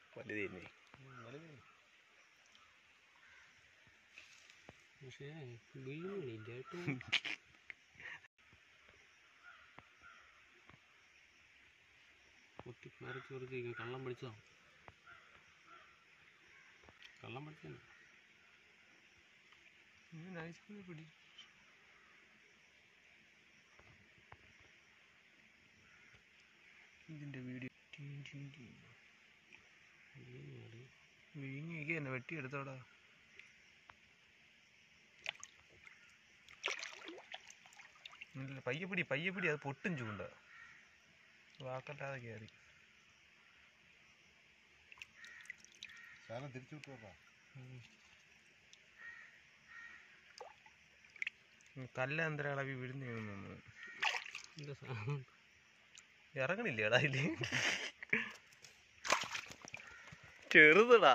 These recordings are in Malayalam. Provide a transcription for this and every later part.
വലുത് തന്നെ പക്ഷേ വീണില്ല കേട്ടോ കുത്തി മരച്ച് മറിച്ച് കള്ളം പിടിച്ചതാ കള്ളം പിടിച്ചു പിടി ഇതിന്റെ വീഡിയോ വിഴുങ്ങിയൊക്കെ എന്നെ വെട്ടിയെടുത്തോടാ ഇല്ല പയ്യെ പിടി പയ്യെ പിടി അത് പൊട്ടും ചൂണ്ട വാക്കല്ലാതെ കയറി ശാലം തിരിച്ചു വിട്ടോട്ടാ കല്ല എന്തര അളവി വിഴുന്നു എന്താ സാധനം ഇറങ്ങണില്ലേ എടാ ഇതില് ചെറുതടാ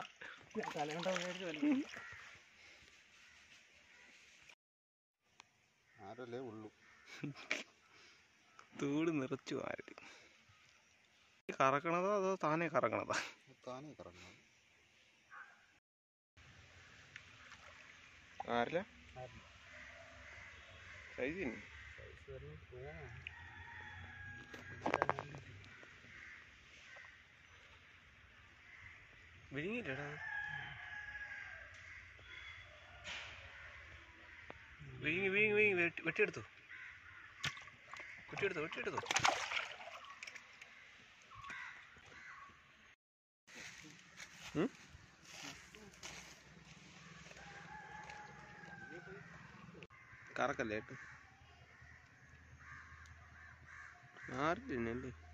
ആരല്ലേ ഉള്ളു തൂട് നിറച്ചു ആര് കറക്കണതോ അതോ താനെ കറക്കണതാ താനേ കറങ്ങണം ആരില്ല സൈസിന് വിഴുങ്ങിയില്ലടാ വിഴുങ്ങി വിഴുങ്ങി വിഴുങ്ങി വെട്ടി വെട്ടിയെടുത്തു വെട്ടിയെടുത്തു വെട്ടിയെടുത്തു ഉം? കറക്കല്ലേ ഏട്ട് ആറില്ലല്ലേ